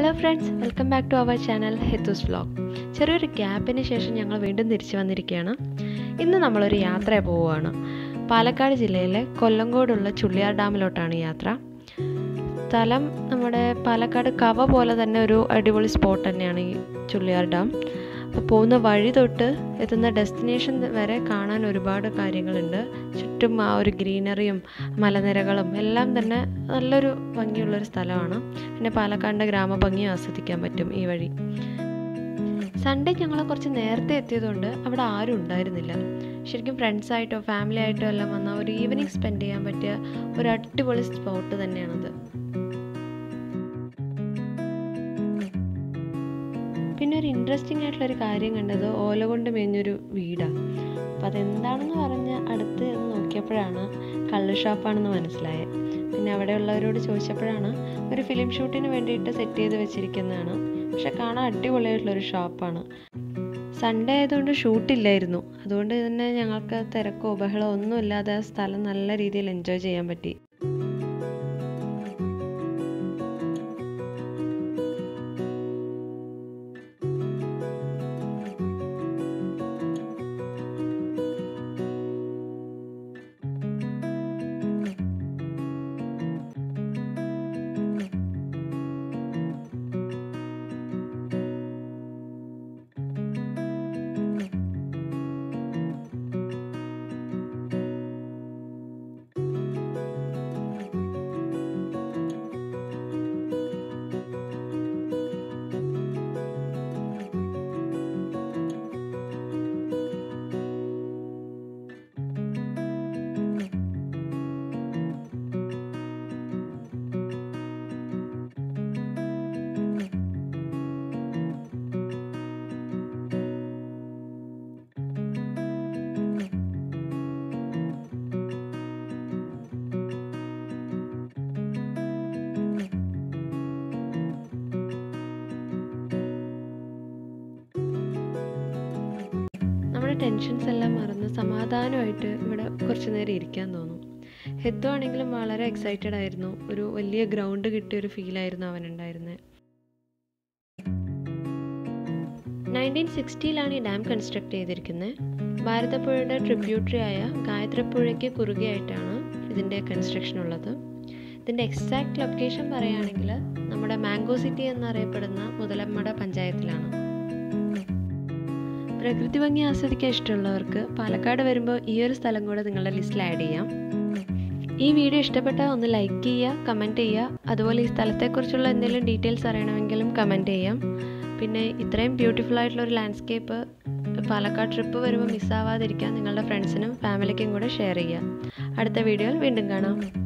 hello friends welcome back to our channel ഹെത്തൂസ് vlog ചെറിയൊരു ഗ്യാപ്പിന് ശേഷം ഞങ്ങൾ വീണ്ടും തിരിച്ചു വന്നിരിക്കുകയാണ് ഇന്ന് നമ്മളൊരു യാത്ര പോവുകയാണ് പാലക്കാട് ജില്ലയിലെ കൊല്ലങ്കോടുള്ള ചുള്ളിയാർ ഡാമിലോട്ടാണ് യാത്ര സ്ഥലം നമ്മുടെ പാലക്കാട് കവ പോലെ തന്നെ ഒരു അടിപൊളി സ്പോട്ട് തന്നെയാണ് ഈ ചുള്ളിയാർ ഡാം അപ്പോൾ പോകുന്ന വഴി തൊട്ട് എത്തുന്ന ഡെസ്റ്റിനേഷൻ വരെ കാണാൻ ഒരുപാട് കാര്യങ്ങളുണ്ട് ചുറ്റും ആ ഒരു ഗ്രീനറിയും മലനിരകളും എല്ലാം തന്നെ നല്ലൊരു ഭംഗിയുള്ളൊരു സ്ഥലമാണ് പിന്നെ പാലക്കാടിൻ്റെ ഗ്രാമഭംഗിയും ആസ്വദിക്കാൻ പറ്റും ഈ വഴി സൺഡേ ഞങ്ങൾ കുറച്ച് നേരത്തെ എത്തിയതുകൊണ്ട് അവിടെ ആരും ഉണ്ടായിരുന്നില്ല ശരിക്കും ഫ്രണ്ട്സായിട്ടോ ഫാമിലി ആയിട്ടോ എല്ലാം വന്ന ഒരു ഈവനിങ് സ്പെൻഡ് ചെയ്യാൻ പറ്റിയ ഒരു അടിപൊളി സ്പോട്ട് തന്നെയാണത് പിന്നെ ഒരു ഇൻട്രസ്റ്റിംഗ് ആയിട്ടുള്ള ഒരു കാര്യം കണ്ടത് ഓല കൊണ്ട് മേഞ്ഞൊരു വീടാണ് അപ്പോൾ അതെന്താണെന്ന് പറഞ്ഞ് അടുത്ത് എന്ന് നോക്കിയപ്പോഴാണ് കള്ള് ഷാപ്പാണെന്ന് മനസ്സിലായത് പിന്നെ അവിടെയുള്ളവരോട് ചോദിച്ചപ്പോഴാണ് ഒരു ഫിലിം ഷൂട്ടിന് വേണ്ടിയിട്ട് സെറ്റ് ചെയ്ത് വെച്ചിരിക്കുന്നതാണ് പക്ഷെ കാണാൻ അടിപൊളിയായിട്ടുള്ളൊരു ഷോപ്പാണ് സൺഡേ ആയതുകൊണ്ട് ഷൂട്ടില്ലായിരുന്നു അതുകൊണ്ട് തന്നെ ഞങ്ങൾക്ക് തിരക്കോ ബഹളോ ഒന്നും ഇല്ലാതെ ആ സ്ഥലം നല്ല രീതിയിൽ എൻജോയ് ചെയ്യാൻ പറ്റി നമ്മുടെ ടെൻഷൻസ് എല്ലാം മറന്ന് സമാധാനമായിട്ട് ഇവിടെ കുറച്ച് നേരം ഇരിക്കാൻ തോന്നും ഹെത്തു ആണെങ്കിലും വളരെ എക്സൈറ്റഡ് ആയിരുന്നു ഒരു വലിയ ഗ്രൗണ്ട് കിട്ടിയ ഒരു ഫീലായിരുന്നു അവനുണ്ടായിരുന്നത് നയൻറ്റീൻ സിക്സ്റ്റിയിലാണ് ഈ ഡാം കൺസ്ട്രക്ട് ചെയ്തിരിക്കുന്നത് ഭാരതപ്പുഴയുടെ ട്രിബ്യൂട്ടറി ആയ ഗായത്രപ്പുഴയ്ക്ക് കുറുകെയായിട്ടാണ് ഇതിൻ്റെ കൺസ്ട്രക്ഷൻ ഉള്ളത് ഇതിൻ്റെ എക്സാക്ട് ലൊക്കേഷൻ പറയുകയാണെങ്കിൽ നമ്മുടെ മാംഗോ സിറ്റി എന്നറിയപ്പെടുന്ന മുതലമ്മട പഞ്ചായത്തിലാണ് പ്രകൃതി ഭംഗി ആസ്വദിക്കാൻ ഇഷ്ടമുള്ളവർക്ക് പാലക്കാട് വരുമ്പോൾ ഈ ഒരു സ്ഥലം കൂടെ നിങ്ങളുടെ ലിസ്റ്റിൽ ആഡ് ചെയ്യാം ഈ വീഡിയോ ഇഷ്ടപ്പെട്ടാൽ ഒന്ന് ലൈക്ക് ചെയ്യുക കമൻറ്റ് ചെയ്യുക അതുപോലെ ഈ സ്ഥലത്തെക്കുറിച്ചുള്ള എന്തെങ്കിലും ഡീറ്റെയിൽസ് അറിയണമെങ്കിലും കമൻറ്റ് ചെയ്യാം പിന്നെ ഇത്രയും ബ്യൂട്ടിഫുൾ ആയിട്ടുള്ള ഒരു ലാൻഡ്സ്കേപ്പ് പാലക്കാട് ട്രിപ്പ് വരുമ്പോൾ മിസ്സാവാതിരിക്കാൻ നിങ്ങളുടെ ഫ്രണ്ട്സിനും ഫാമിലിക്കും കൂടെ ഷെയർ ചെയ്യുക അടുത്ത വീഡിയോയിൽ വീണ്ടും കാണാം